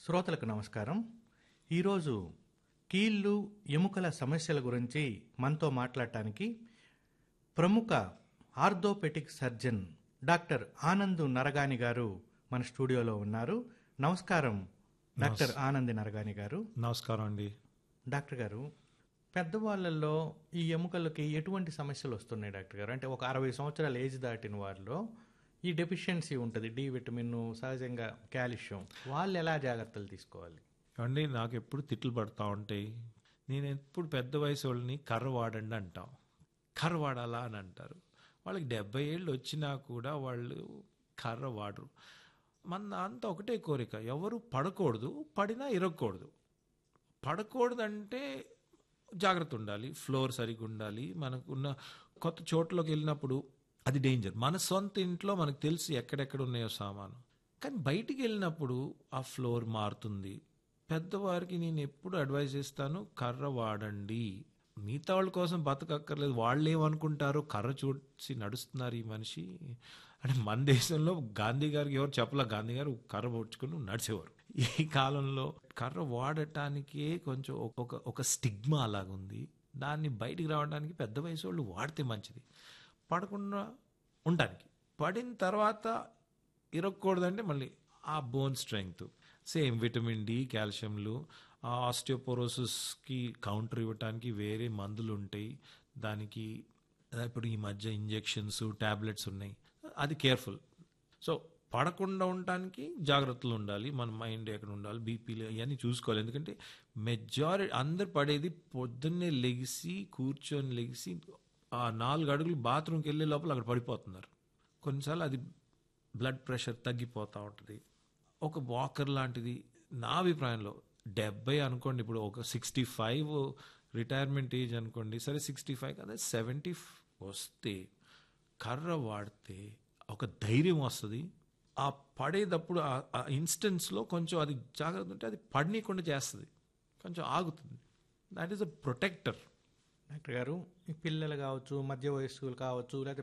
శ్రోతలకు నమస్కారం ఈరోజు కీళ్ళు ఎముకల సమస్యల గురించి మనతో మాట్లాడటానికి ప్రముఖ orthopaedic surgeon doctor Anand Naragani garu మన స్టూడియోలో ఉన్నారు నమస్కారం డాక్టర్ ఆనంద్ నరగాని గారు నమస్కారం అండి డాక్టర్ గారు పెద్దవాళ్ళల్లో ఈ ఎముకలకి ఎటువంటి సమస్యలు వస్తున్నాయి డాక్టర్ గారు అంటే ఒక అరవై సంవత్సరాల ఏజ్ దాటిన వారిలో ఈ డెఫిషియన్సీ ఉంటుంది డి విటమిన్ సహజంగా కాల్షియం వాళ్ళు ఎలా జాగ్రత్తలు తీసుకోవాలి అండి నాకు ఎప్పుడు తిట్లు పడతా ఉంటాయి నేను ఎప్పుడు పెద్ద వయసు వాళ్ళని కర్ర వాడండి అంటాం కర్ర వాడాలా అని అంటారు వాళ్ళకి డెబ్బై ఏళ్ళు వచ్చినా కూడా వాళ్ళు కర్ర వాడరు మన అంతా ఒకటే కోరిక ఎవరు పడకూడదు పడినా ఇరగకూడదు పడకూడదంటే జాగ్రత్త ఉండాలి ఫ్లోర్ సరిగ్గా ఉండాలి మనకున్న కొత్త చోట్లోకి వెళ్ళినప్పుడు అది డేంజర్ మన సొంత ఇంట్లో మనకు తెలుసు ఎక్కడెక్కడ ఉన్నాయో సామాను కానీ బయటికి వెళ్ళినప్పుడు ఆ ఫ్లోర్ మారుతుంది పెద్దవారికి నేను ఎప్పుడు అడ్వైజ్ చేస్తాను కర్ర వాడండి మిగతా వాళ్ళ కోసం బతకక్కర్లేదు వాళ్ళు ఏమనుకుంటారో కర్ర చూసి నడుస్తున్నారు ఈ మనిషి అంటే మన దేశంలో గాంధీ గారికి ఎవరు చెప్పలే గాంధీ గారు కర్ర పట్టుకుని నడిచేవారు ఈ కాలంలో కర్ర వాడటానికే కొంచెం ఒక ఒక స్టిగ్మా అలాగుంది దాన్ని బయటికి రావడానికి పెద్ద వయసు వాళ్ళు వాడితే మంచిది పడకుండా ఉండడానికి పడిన తర్వాత ఇరగకూడదంటే మళ్ళీ ఆ bone strength same vitamin D కాల్షియంలు ఆ ఆస్టియోపోరోసిస్కి కౌంటర్ ఇవ్వటానికి వేరే మందులు ఉంటాయి దానికి ఇప్పుడు ఈ మధ్య ఇంజెక్షన్స్ టాబ్లెట్స్ ఉన్నాయి అది కేర్ఫుల్ సో పడకుండా ఉండటానికి జాగ్రత్తలు ఉండాలి మన మైండ్ ఎక్కడ ఉండాలి బీపీలు ఇవన్నీ చూసుకోవాలి ఎందుకంటే మెజారిటీ అందరు పడేది పొద్దున్నే లెగిసి కూర్చొని లెగిసి ఆ నాలుగు అడుగులు బాత్రూమ్కి వెళ్ళే లోపల అక్కడ పడిపోతున్నారు కొన్నిసార్లు అది బ్లడ్ ప్రెషర్ తగ్గిపోతూ ఉంటుంది ఒక వాకర్ లాంటిది నా అభిప్రాయంలో డెబ్బై అనుకోండి ఇప్పుడు ఒక సిక్స్టీ ఫైవ్ రిటైర్మెంట్ ఏజ్ అనుకోండి సరే సిక్స్టీ ఫైవ్ కదా సెవెంటీ వస్తే కర్ర వాడితే ఒక ధైర్యం వస్తుంది ఆ పడేటప్పుడు ఆ ఇన్స్టెన్స్లో కొంచెం అది జాగ్రత్త ఉంటే అది పడనీయకుండా చేస్తుంది కొంచెం ఆగుతుంది that is a protector doctor garu ఈ పిల్లలు కావచ్చు మధ్య వయస్కులు కావచ్చు లేకపోతే